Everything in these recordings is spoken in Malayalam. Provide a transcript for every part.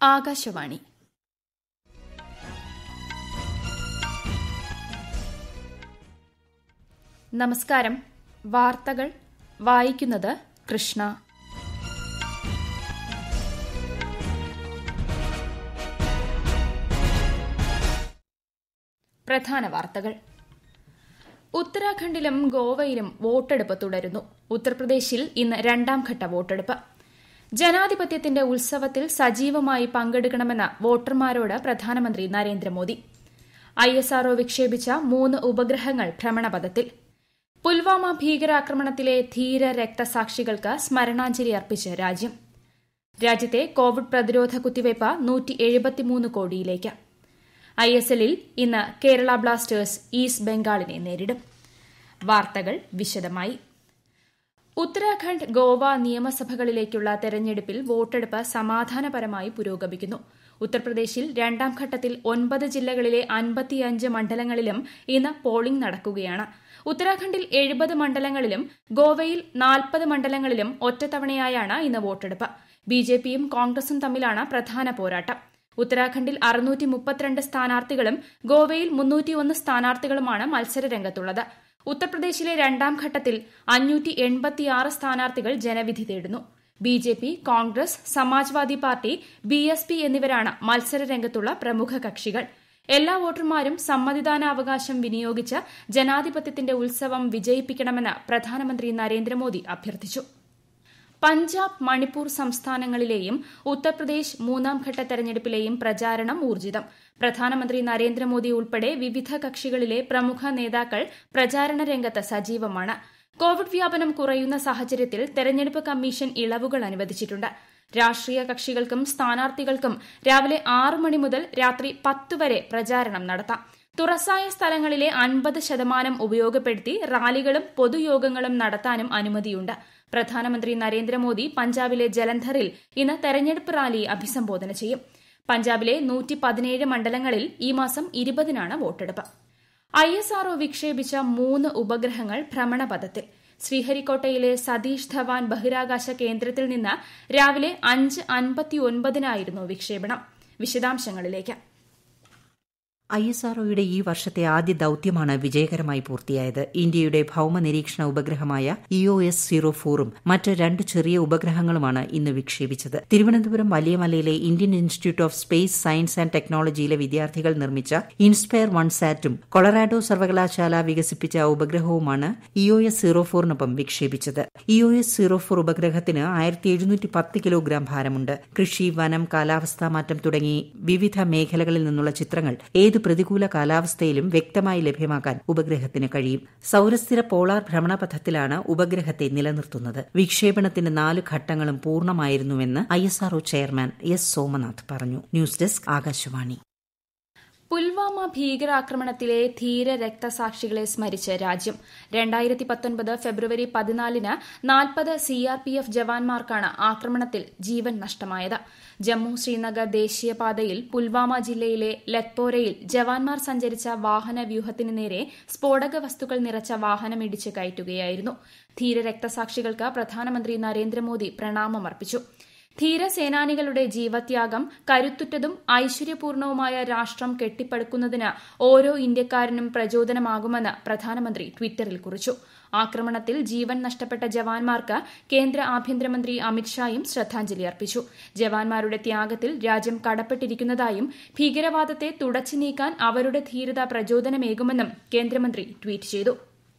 ആകാശവാണി നമസ്കാരം വാർത്തകൾ വായിക്കുന്നത് കൃഷ്ണ പ്രധാന വാർത്തകൾ ഉത്തരാഖണ്ഡിലും ഗോവയിലും വോട്ടെടുപ്പ് തുടരുന്നു ഉത്തർപ്രദേശിൽ ഇന്ന് രണ്ടാംഘട്ട വോട്ടെടുപ്പ് ജനാധിപത്യത്തിന്റെ ഉത്സവത്തിൽ സജീവമായി പങ്കെടുക്കണമെന്ന് വോട്ടർമാരോട് പ്രധാനമന്ത്രി നരേന്ദ്രമോദി ഐഎസ്ആർഒ വിക്ഷേപിച്ച മൂന്ന് ഉപഗ്രഹങ്ങൾ ഭ്രമണപഥത്തിൽ പുൽവാമ ഭീകരാക്രമണത്തിലെ ധീര രക്തസാക്ഷികൾക്ക് സ്മരണാഞ്ജലി അർപ്പിച്ച് രാജ്യം രാജ്യത്തെ കോവിഡ് പ്രതിരോധ കുത്തിവയ്പ് നൂറ്റി എഴുപത്തിമൂന്ന് കോടിയിലേക്ക് ഐ എസ് എല്ലിൽ ഇന്ന് കേരള ബ്ലാസ്റ്റേഴ്സ് ഈസ്റ്റ് ബംഗാളിനെ നേരിടും വാർത്തകൾ വിശദമായി ഉത്തരാഖണ്ഡ് ഗോവ നിയമസഭകളിലേക്കുള്ള തെരഞ്ഞെടുപ്പിൽ വോട്ടെടുപ്പ് സമാധാനപരമായി പുരോഗമിക്കുന്നു ഉത്തർപ്രദേശിൽ രണ്ടാം ഘട്ടത്തിൽ ഒൻപത് ജില്ലകളിലെ അൻപത്തിയഞ്ച് മണ്ഡലങ്ങളിലും ഇന്ന് പോളിംഗ് നടക്കുകയാണ് ഉത്തരാഖണ്ഡിൽ എഴുപത് മണ്ഡലങ്ങളിലും ഗോവയിൽ നാൽപ്പത് മണ്ഡലങ്ങളിലും ഒറ്റത്തവണയായാണ് ഇന്ന് വോട്ടെടുപ്പ് ബിജെപിയും കോൺഗ്രസും തമ്മിലാണ് പ്രധാന പോരാട്ടം ഉത്തരാഖണ്ഡിൽ അറുന്നൂറ്റി മുപ്പത്തിരണ്ട് സ്ഥാനാർത്ഥികളും ഗോവയിൽ മുന്നൂറ്റിയൊന്ന് സ്ഥാനാർത്ഥികളുമാണ് മത്സരരംഗത്തുള്ളത് ഉത്തർപ്രദേശിലെ രണ്ടാം ഘട്ടത്തിൽ അഞ്ഞൂറ്റി എൺപത്തിയാറ് സ്ഥാനാർത്ഥികൾ ജനവിധി തേടുന്നു B J P Congress Samajwadi party B S P എന്നിവരാണ് മത്സരരംഗത്തുള്ള പ്രമുഖ കക്ഷികൾ എല്ലാ വോട്ടർമാരും സമ്മതിദാനാവകാശം വിനിയോഗിച്ച് ജനാധിപത്യത്തിന്റെ ഉത്സവം വിജയിപ്പിക്കണമെന്ന് പ്രധാനമന്ത്രി നരേന്ദ്രമോദി അഭ്യർത്ഥിച്ചു പഞ്ചാബ് മണിപ്പൂർ സംസ്ഥാനങ്ങളിലെയും ഉത്തർപ്രദേശ് മൂന്നാംഘട്ട തെരഞ്ഞെടുപ്പിലെയും പ്രചാരണം ഊർജിതം പ്രധാനമന്ത്രി നരേന്ദ്രമോദി ഉൾപ്പെടെ വിവിധ കക്ഷികളിലെ പ്രമുഖ നേതാക്കൾ പ്രചാരണ രംഗത്ത് സജീവമാണ് കോവിഡ് വ്യാപനം കുറയുന്ന സാഹചര്യത്തിൽ തെരഞ്ഞെടുപ്പ് കമ്മീഷൻ ഇളവുകൾ അനുവദിച്ചിട്ടുണ്ട് രാഷ്ട്രീയ കക്ഷികൾക്കും സ്ഥാനാർത്ഥികൾക്കും രാവിലെ ആറ് മണി മുതൽ രാത്രി പത്ത് വരെ പ്രചാരണം നടത്താം തുറസായ സ്ഥലങ്ങളിലെ അൻപത് ശതമാനം ഉപയോഗപ്പെടുത്തി റാലികളും പൊതുയോഗങ്ങളും നടത്താനും അനുമതിയുണ്ട് പ്രധാനമന്ത്രി നരേന്ദ്രമോദി പഞ്ചാബിലെ ജലന്ധറിൽ ഇന്ന് തെരഞ്ഞെടുപ്പ് റാലി അഭിസംബോധന ചെയ്യും പഞ്ചാബിലെ നൂറ്റി പതിനേഴ് മണ്ഡലങ്ങളിൽ ഈ മാസം ഇരുപതിനാണ് വോട്ടെടുപ്പ് ഐ എസ് ആർഒ വിക്ഷേപിച്ച മൂന്ന് ഉപഗ്രഹങ്ങൾ ഭ്രമണപഥത്തിൽ ശ്രീഹരിക്കോട്ടയിലെ സതീഷ് ധവാൻ ബഹിരാകാശ കേന്ദ്രത്തിൽ നിന്ന് രാവിലെ അഞ്ച് അൻപത്തിയൊൻപതിനായിരുന്നു വിക്ഷേപണം വിശദാംശങ്ങളിലേക്ക് ഐ എസ് ആർഒയുടെ ഈ വർഷത്തെ ആദ്യ ദൌത്യമാണ് വിജയകരമായി പൂർത്തിയായത് ഇന്ത്യയുടെ ഭൌമ നിരീക്ഷണ ഉപഗ്രഹമായ ഇ ഒ എസ് സീറോ ഫോറും മറ്റ് രണ്ട് ചെറിയ ഉപഗ്രഹങ്ങളുമാണ് ഇന്ന് വിക്ഷേപിച്ചത് തിരുവനന്തപുരം വലിയമലയിലെ Indian Institute of Space Science and ടെക്നോളജിയിലെ വിദ്യാർത്ഥികൾ നിർമ്മിച്ച ഇൻസ്പയർ വൺ സാറ്റും കൊളറാഡോ സർവകലാശാല വികസിപ്പിച്ച ഉപഗ്രഹവുമാണ് ഇ ഒ എസ് സീറോ ഫോറിനൊപ്പം വിക്ഷേപിച്ചത് E O S zero four ഉപഗ്രഹത്തിന് ആയിരത്തി എഴുന്നൂറ്റി പത്ത് കിലോഗ്രാം ഭാരമുണ്ട് കൃഷി വനം കാലാവസ്ഥാ മാറ്റം തുടങ്ങി വിവിധ മേഖലകളിൽ നിന്നുള്ള ചിത്രങ്ങൾ ഏത് പ്രതികൂല കാലാവസ്ഥയിലും വ്യക്തമായി ലഭ്യമാക്കാൻ ഉപഗ്രഹത്തിന് കഴിയും സൌരസ്ഥിര പോളാർ ഭ്രമണപഥത്തിലാണ് ഉപഗ്രഹത്തെ നിലനിർത്തുന്നത് വിക്ഷേപണത്തിന്റെ നാല് ഘട്ടങ്ങളും പൂർണ്ണമായിരുന്നുവെന്ന് I S R O chairman S Somanath പറഞ്ഞു ന്യൂസ് ഡെസ്ക് ആകാശവാണി പുൽവാമ ഭീകരാക്രമണത്തിലെ ധീര രക്തസാക്ഷികളെ സ്മരിച്ച് രാജ്യം രണ്ടായിരത്തി പത്തൊൻപത് ഫെബ്രുവരി പതിനാലിന് നാൽപ്പത് സിആർപിഎഫ് ജവാന്മാർക്കാണ് ആക്രമണത്തിൽ ജീവൻ നഷ്ടമായത് ജമ്മു ശ്രീനഗർ ദേശീയപാതയിൽ പുൽവാമ ജില്ലയിലെ ലത്പോരയിൽ ജവാന്മാർ സഞ്ചരിച്ച വാഹന വ്യൂഹത്തിന് നേരെ സ്ഫോടക വസ്തുക്കൾ നിറച്ച വാഹനം ഇടിച്ച് കയറ്റുകയായിരുന്നു ധീര രക്തസാക്ഷികൾക്ക് പ്രധാനമന്ത്രി നരേന്ദ്രമോദി പ്രണാമമർപ്പിച്ചു ധീരസേനാനികളുടെ ജീവത്യാഗം കരുത്തുറ്റതും ഐശ്വര്യപൂർണവുമായ രാഷ്ട്രം കെട്ടിപ്പടുക്കുന്നതിന് ഓരോ ഇന്ത്യക്കാരനും പ്രചോദനമാകുമെന്ന് പ്രധാനമന്ത്രി ട്വിറ്ററിൽ കുറിച്ചു ആക്രമണത്തിൽ ജീവൻ നഷ്ടപ്പെട്ട ജവാന്മാർക്ക് കേന്ദ്ര ആഭ്യന്തരമന്ത്രി അമിത്ഷായും ശ്രദ്ധാഞ്ജലി അർപ്പിച്ചു ജവാന്മാരുടെ ത്യാഗത്തിൽ രാജ്യം കടപ്പെട്ടിരിക്കുന്നതായും ഭീകരവാദത്തെ തുടച്ചു നീക്കാൻ അവരുടെ ധീരത പ്രചോദനമേകുമെന്നും കേന്ദ്രമന്ത്രി ട്വീറ്റ് ചെയ്തു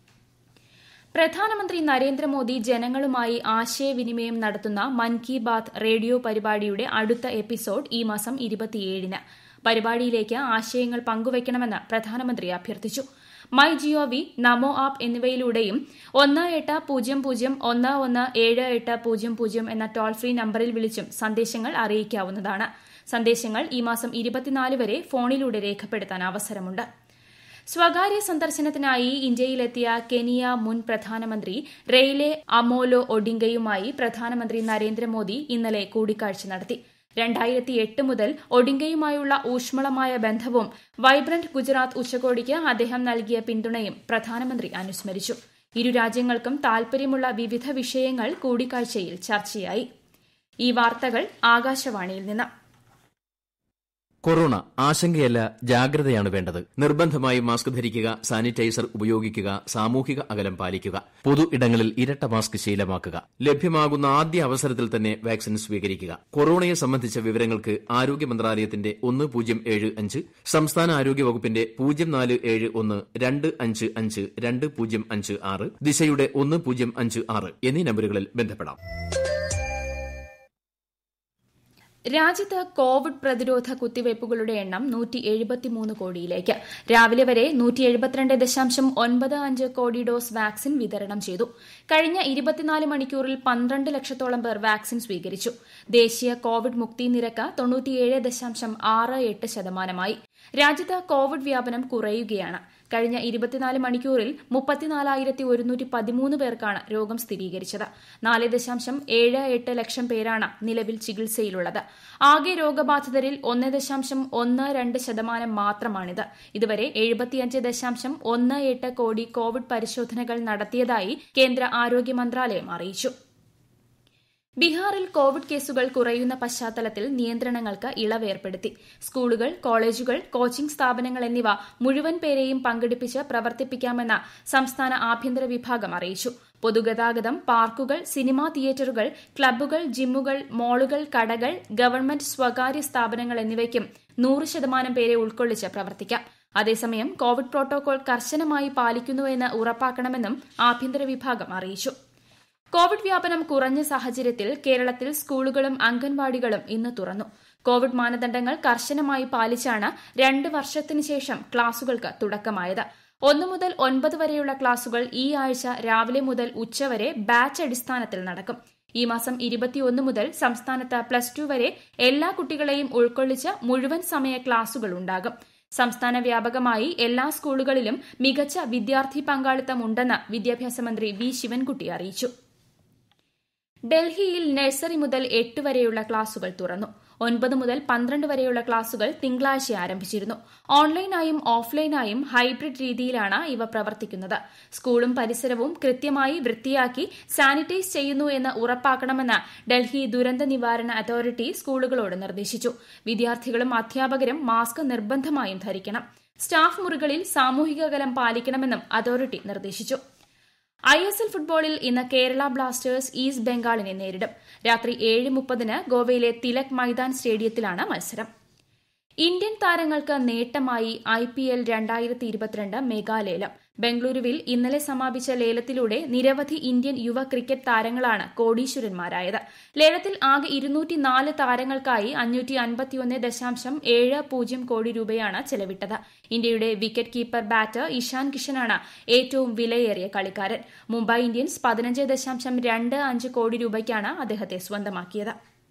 പ്രധാനമന്ത്രി നരേന്ദ്രമോദി ജനങ്ങളുമായി ആശയവിനിമയം നടത്തുന്ന മൻ കി ബാത് റേഡിയോ പരിപാടിയുടെ അടുത്ത എപ്പിസോഡ് ഈ മാസം ഇരുപത്തിയേഴിന് പരിപാടിയിലേക്ക് ആശയങ്ങൾ പങ്കുവയ്ക്കണമെന്ന് പ്രധാനമന്ത്രി അഭ്യർത്ഥിച്ചു മൈ ജിഒവി നമോ ആപ്പ് എന്നിവയിലൂടെയും ഒന്ന് എട്ട് പൂജ്യം പൂജ്യം ഒന്ന് ഒന്ന് ഏഴ് എട്ട് പൂജ്യം പൂജ്യം എന്ന ടോൾ ഫ്രീ നമ്പറിൽ വിളിച്ചും സന്ദേശങ്ങൾ അറിയിക്കാവുന്നതാണ് സന്ദേശങ്ങൾ ഈ മാസം ഇരുപത്തിനാല് വരെ ഫോണിലൂടെ രേഖപ്പെടുത്താൻ അവസരമുണ്ട് സ്വകാര്യ സന്ദർശനത്തിനായി ഇന്ത്യയിലെത്തിയ കെനിയ മുൻ പ്രധാനമന്ത്രി റെയ്ലെ അമോലോ ഒഡിംഗയുമായി പ്രധാനമന്ത്രി നരേന്ദ്രമോദി ഇന്നലെ കൂടിക്കാഴ്ച നടത്തി രണ്ടായിരത്തി എട്ട് മുതൽ ഒഡിംഗയുമായുള്ള ഊഷ്മളമായ ബന്ധവും വൈബ്രന്റ് ഗുജറാത്ത് ഉച്ചകോടിക്ക് അദ്ദേഹം നൽകിയ പിന്തുണയും പ്രധാനമന്ത്രി അനുസ്മരിച്ചു ഇരു രാജ്യങ്ങൾക്കും താൽപര്യമുള്ള വിവിധ വിഷയങ്ങൾ കൂടിക്കാഴ്ചയിൽ ചർച്ചയായി ഈ വാർത്തകൾ ആകാശവാണിയിൽ നിന്ന് കൊറോണ ആശങ്കയല്ല ജാഗ്രതയാണ് വേണ്ടത് നിർബന്ധമായും മാസ്ക് ധരിക്കുക സാനിറ്റൈസർ ഉപയോഗിക്കുക സാമൂഹിക അകലം പാലിക്കുക പൊതു ഇടങ്ങളിൽ ഇരട്ട മാസ്ക് ശീലമാക്കുക ലഭ്യമാകുന്ന ആദ്യ അവസരത്തിൽ തന്നെ വാക്സിൻ സ്വീകരിക്കുക കൊറോണയെ സംബന്ധിച്ച വിവരങ്ങൾക്ക് ആരോഗ്യ മന്ത്രാലയത്തിന്റെ ഒന്ന് പൂജ്യം ഏഴ് അഞ്ച് സംസ്ഥാന ആരോഗ്യ വകുപ്പിന്റെ പൂജ്യം നാല് ഏഴ് ഒന്ന് രണ്ട് അഞ്ച് അഞ്ച് രണ്ട് പൂജ്യം അഞ്ച് ആറ് ദിശയുടെ ഒന്ന് പൂജ്യം അഞ്ച് ആറ് എന്നീ നമ്പറുകളിൽ ബന്ധപ്പെടാം രാജ്യത്ത് കോവിഡ് പ്രതിരോധ കുത്തിവയ്പ്പുകളുടെ എണ്ണം നൂറ്റി എഴുപത്തിമൂന്ന് കോടിയിലേക്ക് രാവിലെ വരെ നൂറ്റി എഴുപത്തിരണ്ട് ദശാംശം ഒൻപത് അഞ്ച് കോടി ഡോസ് വാക്സിൻ വിതരണം ചെയ്തു കഴിഞ്ഞ ഇരുപത്തിനാല് മണിക്കൂറിൽ പന്ത്രണ്ട് ലക്ഷത്തോളം പേർ വാക്സിൻ സ്വീകരിച്ചു ദേശീയ കോവിഡ് മുക്തി നിരക്ക് തൊണ്ണൂറ്റിയേഴ് ദശാംശം ആറ് എട്ട് ശതമാനമായി രാജ്യത്ത് കോവിഡ് വ്യാപനം കുറയുകയാണ് കഴിഞ്ഞ ഇരുപത്തിനാല് മണിക്കൂറിൽ മുപ്പത്തിനാലായിരത്തി ഒരുന്നൂറ്റി പതിമൂന്ന് പേർക്കാണ് രോഗം സ്ഥിരീകരിച്ചത് നാല് ദശാംശം ഏഴ് എട്ട് ലക്ഷം പേരാണ് നിലവിൽ ചികിത്സയിലുള്ളത് ആകെ രോഗബാധിതരിൽ ഒന്ന് ദശാംശം ഒന്ന് രണ്ട് ശതമാനം മാത്രമാണിത് ഇതുവരെ എഴുപത്തിയഞ്ച് ദശാംശം ഒന്ന് എട്ട് കോടി കോവിഡ് പരിശോധനകൾ നടത്തിയതായി കേന്ദ്ര ആരോഗ്യ മന്ത്രാലയം അറിയിച്ചു ബീഹാറിൽ കോവിഡ് കേസുകൾ കുറയുന്ന പശ്ചാത്തലത്തിൽ നിയന്ത്രണങ്ങൾക്ക് ഇളവ് ഏർപ്പെടുത്തി സ്കൂളുകൾ കോളേജുകൾ കോച്ചിംഗ് സ്ഥാപനങ്ങൾ എന്നിവ മുഴുവൻ പേരെയും പങ്കെടുപ്പിച്ച് പ്രവർത്തിപ്പിക്കാമെന്ന് സംസ്ഥാന ആഭ്യന്തര വിഭാഗം അറിയിച്ചു പൊതുഗതാഗതം പാർക്കുകൾ സിനിമാ തിയേറ്ററുകൾ ക്ലബ്ബുകൾ ജിമ്മുകൾ മാളുകൾ കടകൾ ഗവൺമെന്റ് സ്വകാര്യ സ്ഥാപനങ്ങൾ എന്നിവയ്ക്കും നൂറ് ശതമാനം പേരെ ഉൾക്കൊള്ളിച്ച് പ്രവർത്തിക്കാം അതേസമയം കോവിഡ് പ്രോട്ടോകോൾ കർശനമായി പാലിക്കുന്നുവെന്ന് ഉറപ്പാക്കണമെന്നും ആഭ്യന്തര വിഭാഗം അറിയിച്ചു കോവിഡ് വ്യാപനം കുറഞ്ഞ സാഹചര്യത്തിൽ കേരളത്തിൽ സ്കൂളുകളും അംഗൻവാടികളും ഇന്ന് തുറന്നു കോവിഡ് മാനദണ്ഡങ്ങൾ കർശനമായി പാലിച്ചാണ് രണ്ട് വർഷത്തിനു ശേഷം ക്ലാസുകൾക്ക് തുടക്കമായത് ഒന്നു മുതൽ ഒൻപത് വരെയുള്ള ക്ലാസുകൾ ഈ ആഴ്ച രാവിലെ മുതൽ ഉച്ചവരെ ബാച്ച് അടിസ്ഥാനത്തിൽ നടക്കും ഈ മാസം ഇരുപത്തിയൊന്ന് മുതൽ സംസ്ഥാനത്ത് പ്ലസ് ടു വരെ എല്ലാ കുട്ടികളെയും ഉൾക്കൊള്ളിച്ച് മുഴുവൻ സമയ ക്ലാസുകൾ ഉണ്ടാകും സംസ്ഥാന വ്യാപകമായി എല്ലാ സ്കൂളുകളിലും മികച്ച വിദ്യാർത്ഥി പങ്കാളിത്തം ഉണ്ടെന്ന് വിദ്യാഭ്യാസ മന്ത്രി വി ശിവൻകുട്ടി അറിയിച്ചു ഡൽഹിയിൽ നഴ്സറി മുതൽ എട്ട് വരെയുള്ള ക്ലാസുകൾ തുറന്നു ഒൻപത് മുതൽ പന്ത്രണ്ട് വരെയുള്ള ക്ലാസുകൾ തിങ്കളാഴ്ച ആരംഭിച്ചിരുന്നു ഓൺലൈനായും ഓഫ്ലൈനായും ഹൈബ്രിഡ് രീതിയിലാണ് ഇവ പ്രവർത്തിക്കുന്നത് സ്കൂളും പരിസരവും കൃത്യമായി വൃത്തിയാക്കി സാനിറ്റൈസ് ചെയ്യുന്നു എന്ന് ഉറപ്പാക്കണമെന്ന് ഡൽഹി ദുരന്ത നിവാരണ അതോറിറ്റി സ്കൂളുകളോട് നിർദ്ദേശിച്ചു വിദ്യാർത്ഥികളും അധ്യാപകരും മാസ്ക് നിർബന്ധമായും ധരിക്കണം സ്റ്റാഫ് മുറികളിൽ സാമൂഹിക അകലം പാലിക്കണമെന്നും അതോറിറ്റി നിർദ്ദേശിച്ചു ഐ എസ് എൽ ഫുട്ബോളിൽ ഇന്ന് കേരള ബ്ലാസ്റ്റേഴ്സ് ഈസ്റ്റ് ബംഗാളിനെ നേരിടും രാത്രി ഏഴ് മുപ്പതിന് ഗോവയിലെ തിലക് മൈതാൻ സ്റ്റേഡിയത്തിലാണ് മത്സരം ഇന്ത്യൻ താരങ്ങൾക്ക് നേട്ടമായി ഐ പി എൽ രണ്ടായിരത്തി ഇരുപത്തിരണ്ട് മെഗാലേലം ബംഗളൂരുവിൽ ഇന്നലെ സമാപിച്ച ലേലത്തിലൂടെ നിരവധി ഇന്ത്യൻ യുവ ക്രിക്കറ്റ് താരങ്ങളാണ് കോടീശ്വരന്മാരായത് ലേലത്തിൽ ആകെ ഇരുന്നൂറ്റിനാല് താരങ്ങൾക്കായി അഞ്ഞൂറ്റി അൻപത്തിയൊന്ന് ദശാംശം ഏഴ് പൂജ്യം കോടി രൂപയാണ് ചെലവിട്ടത് ഇന്ത്യയുടെ വിക്കറ്റ് കീപ്പർ ബാറ്റർ ഇഷാൻ കിഷനാണ് ഏറ്റവും വിലയേറിയ കളിക്കാരൻ മുംബൈ ഇന്ത്യൻസ് പതിനഞ്ച് ദശാംശം രണ്ട് അഞ്ച് കോടി രൂപയ്ക്കാണ് അദ്ദേഹത്തെ സ്വന്തമാക്കിയത്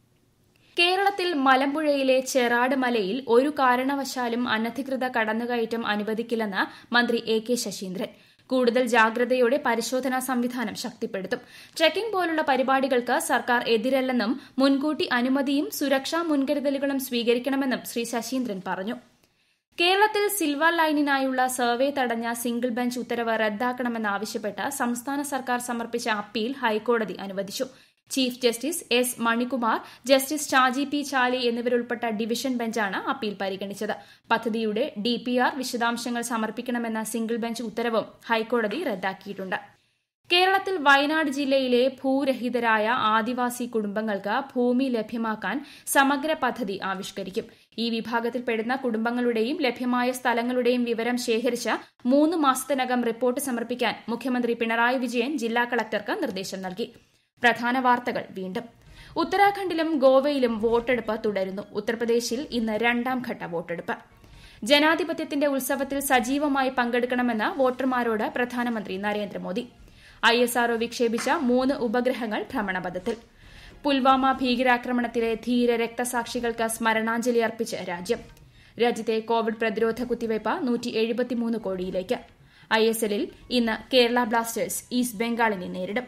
കേരളത്തിൽ മലമ്പുഴയിലെ ചെറാട് മലയിൽ ഒരു കാരണവശാലും അനധികൃത കടന്നുകയറ്റം അനുവദിക്കില്ലെന്ന് മന്ത്രി എ കെ ശശീന്ദ്രൻ കൂടുതൽ ജാഗ്രതയോടെ പരിശോധനാ സംവിധാനം ശക്തിപ്പെടുത്തും ട്രെക്കിംഗ് പോലുള്ള പരിപാടികൾക്ക് സർക്കാർ എതിരല്ലെന്നും മുൻകൂട്ടി അനുമതിയും സുരക്ഷാ മുൻകരുതലുകളും സ്വീകരിക്കണമെന്നും ശ്രീ ശശീന്ദ്രൻ പറഞ്ഞു കേരളത്തിൽ സിൽവർ ലൈനിനായുള്ള സർവേ തടഞ്ഞ സിംഗിൾ ബെഞ്ച് ഉത്തരവ് റദ്ദാക്കണമെന്നാവശ്യപ്പെട്ട് സംസ്ഥാന സർക്കാർ സമർപ്പിച്ച അപ്പീൽ ഹൈക്കോടതി അനുവദിച്ചു chief justice S Manikumar justice Shaji P Chaly എന്നിവരുൾപ്പെട്ട ഡിവിഷൻ ബെഞ്ചാണ് അപ്പീൽ പരിഗണിച്ചത് പദ്ധതിയുടെ ഡിപിആർ വിശദാംശങ്ങൾ സമർപ്പിക്കണമെന്ന സിംഗിൾ ബെഞ്ച് ഉത്തരവും ഹൈക്കോടതി റദ്ദാക്കിയിട്ടുണ്ട് കേരളത്തിൽ വയനാട് ജില്ലയിലെ ഭൂരഹിതരായ ആദിവാസി കുടുംബങ്ങൾക്ക് ഭൂമി ലഭ്യമാക്കാൻ സമഗ്ര പദ്ധതി ആവിഷ്കരിക്കും ഈ വിഭാഗത്തിൽപ്പെടുന്ന കുടുംബങ്ങളുടെയും ലഭ്യമായ സ്ഥലങ്ങളുടെയും വിവരം ശേഖരിച്ച് മൂന്ന് മാസത്തിനകം റിപ്പോർട്ട് സമർപ്പിക്കാൻ മുഖ്യമന്ത്രി പിണറായി വിജയൻ ജില്ലാ കളക്ടർക്ക് നിർദ്ദേശം നൽകി പ്രധാന വാർത്തകൾ വീണ്ടും ഉത്തരാഖണ്ഡിലും ഗോവയിലും വോട്ടെടുപ്പ് തുടരുന്നു ഉത്തർപ്രദേശിൽ ഇന്ന് രണ്ടാം ഘട്ട വോട്ടെടുപ്പ് ജനാധിപത്യത്തിന്റെ ഉത്സവത്തിൽ സജീവമായി പങ്കെടുക്കണമെന്ന് വോട്ടർമാരോട് പ്രധാനമന്ത്രി നരേന്ദ്രമോദി ഐ എസ് ആർഒ വിക്ഷേപിച്ച മൂന്ന് ഉപഗ്രഹങ്ങൾ ഭ്രമണപഥത്തിൽ പുൽവാമ ഭീകരാക്രമണത്തിലെ ധീര രക്തസാക്ഷികൾക്ക് സ്മരണാഞ്ജലി അർപ്പിച്ച് രാജ്യം രാജ്യത്തെ കോവിഡ് പ്രതിരോധ കുത്തിവയ്പ് നൂറ്റി എഴുപത്തിമൂന്ന് കോടിയിലേക്ക് ഐ എസ് എല്ലിൽ ഇന്ന് കേരള ബ്ലാസ്റ്റേഴ്സ് ഈസ്റ്റ് ബംഗാളിനെ നേരിടും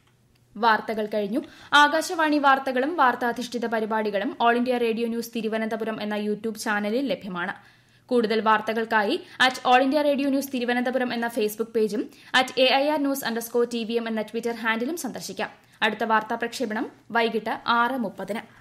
വാർത്തകൾ കഴിഞ്ഞു ആകാശവാണി വാർത്തകളും വാർത്താധിഷ്ഠിത പരിപാടികളും All India Radio News Thiruvananthapuram എന്ന യൂട്യൂബ് ചാനലിൽ ലഭ്യമാണ് കൂടുതൽ വാർത്തകൾക്കായി at All India Radio News Thiruvananthapuram എന്ന ഫേസ്ബുക്ക് പേജും at A I R news underscore T V M എന്ന ട്വിറ്റർ ഹാൻഡിലും സന്ദർശിക്കാം അടുത്ത വാർത്താ പ്രക്ഷേപണം വൈകിട്ട് ആറ് മുപ്പതിന്